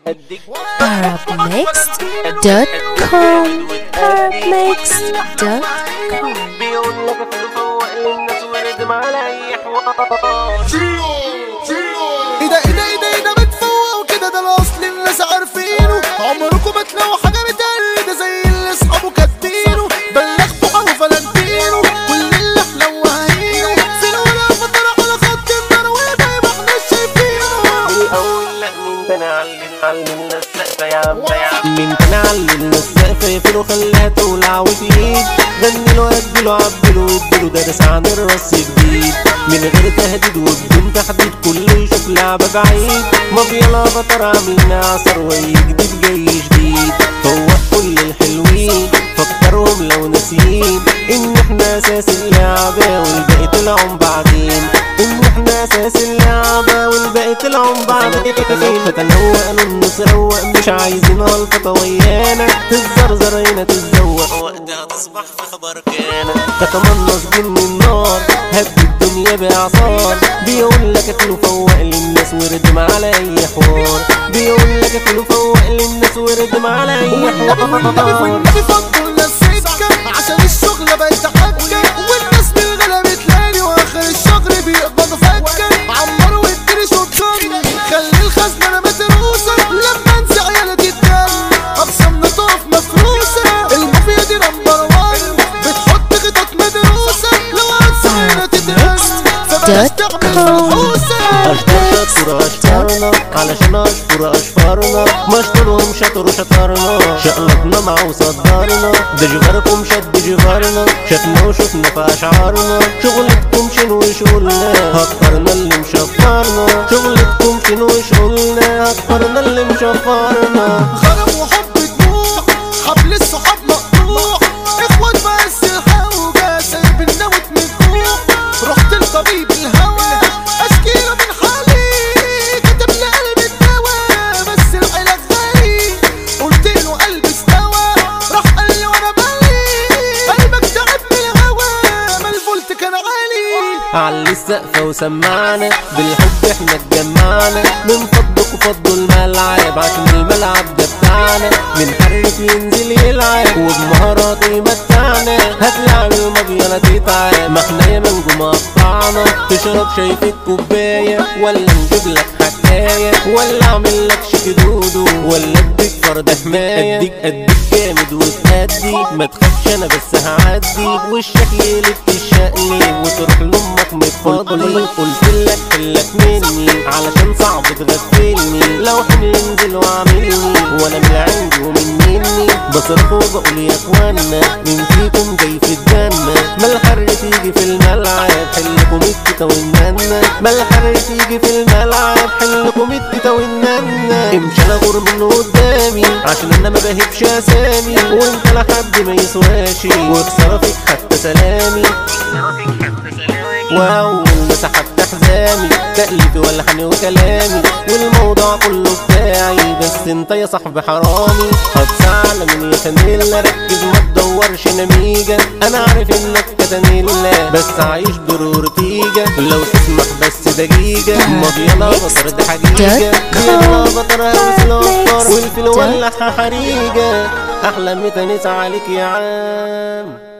arabmixed.com arabmixed.com بيقول لك تفوق للناس وردم على اي حوار ايه ده ايه ده ايه ده ايه ده بتفوقوا كده ده الاصل الناس عارفينه عمركم ما تلاقوا حاجه بتقل ده زي اللي اصحابه كاتبينه بلغتوا حلو فلانتينو كل اللي احنا وهينه فين ولا فتره على خط النار وده ما احنا شايفينه الاول لا مين تاني علم علم الناس سقفه يا عم يا عم مين تاني علم الناس سقفه يقفلوا خليها تولع وتقيد غني له ادي له عبي له ادي له درس عن الرص جديد من غير تهديد وبدون تحديد كله يشوف لعبه بعيد مافيا الافاتار عاملين عصر وي جديد جاي جديد فوق كل الحلوين فكرهم لو ناسيين ان احنا اساس اللعبه والباقي طلعوا بعدين ان احنا اساس اللعبه والباقي طلعوا بعدين فتنوق النص روق مش عايزين هلفطه ويانا تزرزر هنا تتزوق وقتها تصبح في خبر كان تتمنص جن النار هد الدنيا باعصار بيقول لك اكله فوق للناس وردم على اي حوار بيقول لك اكله فوق للناس وردم على اي والنبي والنبي حوار والنبي فضلوا لنا السكه عشان الشغل بقت حكه والناس بالغلا بتلاقي واخر الشهر بيقبضوا فكه عمر واديني شوطان خلي الخزنه انا متروسه لما انسى عيالي تتجن اقسم تقف مفروسه المافيا دي نمبر وان بتحط خطط مدروسه لو انسى عيالي تتجن فبلاش تعمل فلحوسه اشطر شطر اشطرنا علشان اشطر اشفرنا مشطرهم شطر شطرنا شقلطنا مع وصدرنا ده جغركم شد جغرنا شفنا وشفنا في اشعارنا شغلتكم شنو شغلنا هكرنا اللي مشفرنا شغلتكم شنو شغلنا هكرنا اللي مشفرنا غرام وحب دموع حبل الصحاب مقطوع اخوات بس الحوجة سايب النوت مجموع رحت لطبيب الهوى اشكي له من حالي كتب لي قلب الدواء بس العلاج غالي قلت له قلبي استوى راح قال لي وانا بالي قلبك تعب من الهوى ما الفولت كان عالي علي السقف وسمعنا بالحب احنا اتجمعنا من فضلكوا فضوا الملعب عشان الملعب ده بتاعنا من حرف ينزل يلعب وبمهارات يمتعنا هتلعب المبيضة تتعب ما احنا ياما نجوم قطعنا تشرب شاي في الكوباية ولا نجيب لك حكاية ولا اعمل لك شيك دودو ولا اديك فرد حماية اديك اديك جامد وتأدي ما تخافش انا بس هعدي وشك يقلب تشقلب وتروح لامك متفضلي قلت لك حلك مني علشان صعب تغفلني لو حمل انزل واعملني وانا من عندي ومن مني بصرخ وبقول يا اخوانا مين فيكم جاي في الجنة ما الحر تيجي في الملعب حلكم التتا والننة ما الحر تيجي في الملعب حلكم التتا والننة امشي انا غور من قدامي عشان انا ما بهبش اسامي وانت لحد ما يسواشي وخسارة فيك حتى سلامي واول ما سحبت حزامي تأليفي ولا حني وكلامي والموضوع كله بتاعي بس انت يا صاحبي حرامي هتزعل من يا فانيلا ركز ما تدورش نميجة انا عارف انك كتانيلا بس عايش دور ورتيجة لو تسمح بس دقيقة مضيانة بطر دي حقيقة ديانا بطر هوس الأفكار والفيل ولعها حريقة أحلى متنس عليك يا عام